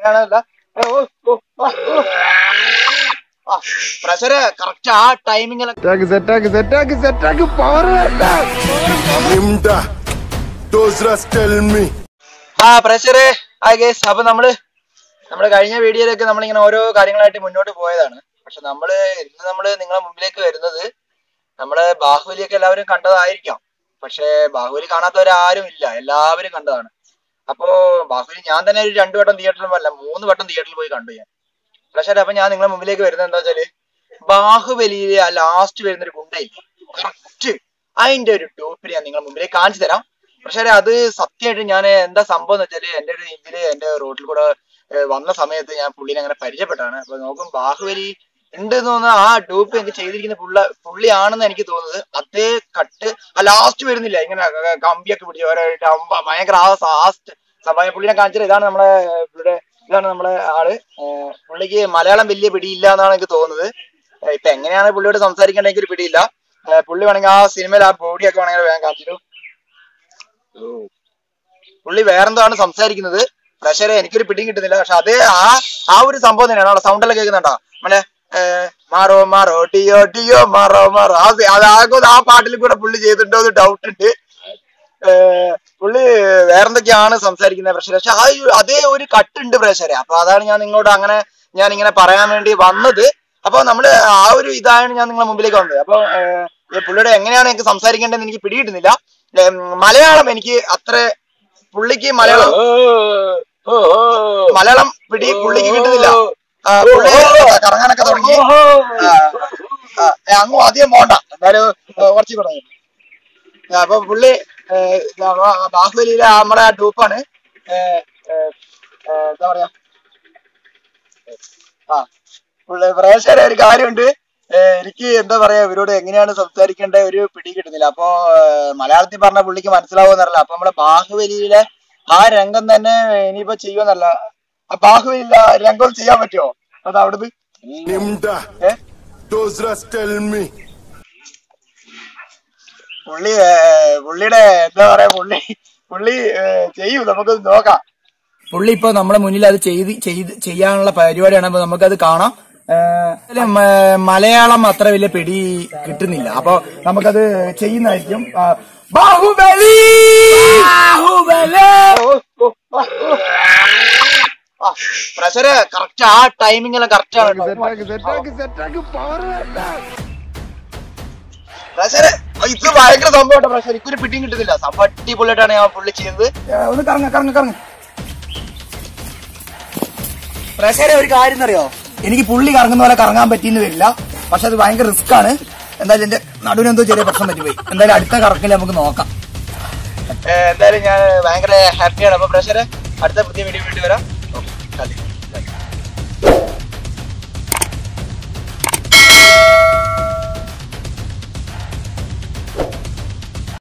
കാണാനല്ല pressure correct ആ ടൈമിങ്ങിൽ Nimda. Those rats tell me. ആ പ്രഷറ് ആ ഗേസ് അപ്പൊ നമ്മള് നമ്മള് കഴിഞ്ഞ വീഡിയോയിലൊക്കെ നമ്മളിങ്ങനെ ഓരോ കാര്യങ്ങളായിട്ട് മുന്നോട്ട് പോയതാണ് പക്ഷെ നമ്മള് ഇന്ന് നമ്മള് നിങ്ങളെ മുമ്പിലേക്ക് വരുന്നത് നമ്മള് ബാഹുബലിയൊക്കെ എല്ലാവരും കണ്ടതായിരിക്കാം പക്ഷെ ബാഹുബലി കാണാത്തവരാരും ഇല്ല എല്ലാവരും കണ്ടതാണ് അപ്പോ ബാഹുബലി ഞാൻ തന്നെ ഒരു രണ്ടു വട്ടം തിയേറ്ററിലും അല്ല മൂന്ന് വട്ടം തിയേറ്ററിൽ പോയി കണ്ടു ഞാൻ പക്ഷേ അപ്പൊ ഞാൻ നിങ്ങളെ മുമ്പിലേക്ക് വരുന്നത് എന്താ വെച്ചാല് ബാഹുബലിയിലെ ആ ലാസ്റ്റ് വരുന്ന ഒരു ഗുണ്ടയില്ലേ കറക്റ്റ് അതിന്റെ ഒരു ടോപ്പിൽ ഞാൻ നിങ്ങളെ മുമ്പിലേക്ക് കാണിച്ചു തരാം പക്ഷേ അത് സത്യമായിട്ട് ഞാൻ എന്താ സംഭവം എന്ന് വെച്ചാല് എന്റെ ഒരു ഇതില് എന്റെ റോഡിൽ കൂടെ ഏഹ് വന്ന സമയത്ത് ഞാൻ പുള്ളിനെ അങ്ങനെ പരിചയപ്പെട്ടാണ് അപ്പൊ നോക്കും ബാഹുബലി ഉണ്ട് എന്ന് തോന്നുന്ന ആ ഡൂപ്പ് എനിക്ക് ചെയ്തിരിക്കുന്ന പുള്ള പുള്ളിയാണെന്ന് എനിക്ക് തോന്നുന്നത് അതേ കട്ട് ആ ലാസ്റ്റ് വരുന്നില്ല ഇങ്ങനെ ക- കമ്പിയൊക്കെ പിടിച്ച് ഓരോ അമ്പ ഭയങ്കര ആ ലാസ്റ്റ് സമയം പുള്ളിനെ കാണിച്ചത് ഇതാണ് നമ്മളെ ഏഹ്, പുള്ളിയുടെ ഇതാണ് നമ്മളെ ആള് ഏഹ്, പുള്ളിക്ക് മലയാളം വലിയ പിടിയില്ല എന്നാണ് എനിക്ക് തോന്നുന്നത് ഏഹ്, ഇപ്പൊ എങ്ങനെയാണ് പുള്ളിയോട് സംസാരിക്കേണ്ടത് എനിക്കൊരു പിടിയില്ല ഏഹ്, പുള്ളി വേണമെങ്കിൽ ആ സിനിമയിൽ ആ ബോഡിയൊക്കെ വേണമെങ്കിൽ വേഗം കാണിച്ചു പുള്ളി വേറെന്തോ സംസാരിക്കുന്നത് പ്രഷറെ എനിക്കൊരു പിടിയും കിട്ടുന്നില്ല പക്ഷെ അത് ആ ആ ഒരു സംഭവം തന്നെയാണ് അവിടെ സൗണ്ട് എല്ലാം കേൾക്കുന്നുണ്ടോ നമ്മളെ ഏഹ്, മാറോ മാറോ ടിയോ ടിയോ മാറോ മാറോ ആ സി- അത് ആകെ ആ പാട്ടിൽ കൂടെ പുള്ളി ചെയ്തിട്ടുണ്ടോ എന്ന് ഡൗട്ട് ഉണ്ട് ഏഹ്, പുള്ളി വേറെന്തൊക്കെയാണ് സംസാരിക്കുന്നത് പ്രഷർ പക്ഷെ ആ ഒരു- അതേ ഒരു കട്ടുണ്ട് പ്രഷറെ അപ്പൊ അതാണ് ഞാൻ നിങ്ങളോട് അങ്ങനെ ഞാൻ ഇങ്ങനെ പറയാൻ വേണ്ടി വന്നത് അപ്പൊ നമ്മള് ആ ഒരു ഇതാണ് ഞാൻ നിങ്ങളെ മുമ്പിലേക്ക് വന്നത് അപ്പൊ ഏഹ്, ഈ പുള്ളിയുടെ എങ്ങനെയാണ് എനിക്ക് സംസാരിക്കേണ്ടതെന്ന് എനിക്ക് പിടികിട്ടുന്നില്ല ഏഹ്, മലയാളം എനിക്ക് അത്ര പുള്ളിക്ക് മലയാളം മലയാളം പിടി പുള്ളിക്ക് കിട്ടുന്നില്ല ആ, പുള്ളി കറങ്ങാനൊക്കെ തുടങ്ങി ആ, ആ, ഏ, അങ്ങ് അധികം പോണ്ട എന്തായാലും ഏ, കുറച്ച് തുടങ്ങി അപ്പൊ പുള്ളി ഏ, ആ, ആ, ബാഹുബലിയിലെ ആ നമ്മുടെ ആ ഡൂപ്പാണ് ഏ, ഏ, ഏ, എന്താ പറയാ ആ പുള്ളി പ്രേക്ഷകരെ ഒരു കാര്യമുണ്ട് ഏ, എനിക്ക് എന്താ പറയാ ഇവരോട് എങ്ങനെയാണ് സംസാരിക്കേണ്ട ഒരു പിടി കിട്ടുന്നില്ല അപ്പൊ ഏ, മലയാളത്തിൽ പറഞ്ഞ പുള്ളിക്ക് മനസ്സിലാവുമെന്നറിയില്ല അപ്പൊ നമ്മളെ ബാഹുബലിയിലെ ആ രംഗം തന്നെ ഇനിയിപ്പോ ചെയ്യുമെന്നല്ല ആ ബാഹുബലിയിലെ ആ രംഗം ചെയ്യാൻ പറ്റുമോ അത് അവിടുന്ന് Nimda. ഏ Those rats tell me. പുള്ളി ഏ, പുള്ളിയുടെ എന്താ പറയാ പുള്ളി പുള്ളി ഏ, ചെയ്യും നമുക്ക് നോക്കാം പുള്ളി ഇപ്പൊ നമ്മുടെ മുന്നിൽ അത് ചെയ്ത് ചെയ്ത് ചെയ്യാനുള്ള പരിപാടിയാണ് അപ്പൊ നമുക്കത് കാണാം ഏഹ്, ഇതില് മ- മലയാളം അത്ര വലിയ പിടി കിട്ടുന്നില്ല അപ്പൊ നമുക്കത് ചെയ്യുന്നതായിരിക്കും ആ, ബാഹുബലി ബാഹുബലി പ്രഷറ് കറക്റ്റ് ആ ടൈമിംഗ് എല്ലാം കറക്റ്റ് ആണ് പ്രഷറ് ഇത് ഭയങ്കര സംഭവം പ്രഷർ എനിക്കൊരു പിടിയും കിട്ടുന്നില്ല സംഭവം അടിപൊളിയായിട്ടാണ് ഞാൻ പുള്ളി ചെയ്തത് ഒന്ന് കറങ്ങ കറങ്ങ കറങ്ങ പ്രഷറെ ഒരു കാര്യം അറിയോ എനിക്ക് പുള്ളി കറങ്ങുന്ന പോലെ കറങ്ങാൻ പറ്റിയെന്ന് വരില്ല പക്ഷെ അത് ഭയങ്കര റിസ്ക് ആണ് എന്തായാലും എന്റെ നടുവിന് എന്തോ ചെറിയ പ്രശ്നം പറ്റിപ്പോയി എന്തായാലും അടുത്ത കറക്കിൽ നമുക്ക് നോക്കാം എന്തായാലും ഞാൻ ഭയങ്കര ഹാപ്പിയാണ് അപ്പൊ പ്രഷറെ അടുത്ത പുതിയ വീഡിയോ വീട്ടിൽ വരാം ഓക്കെ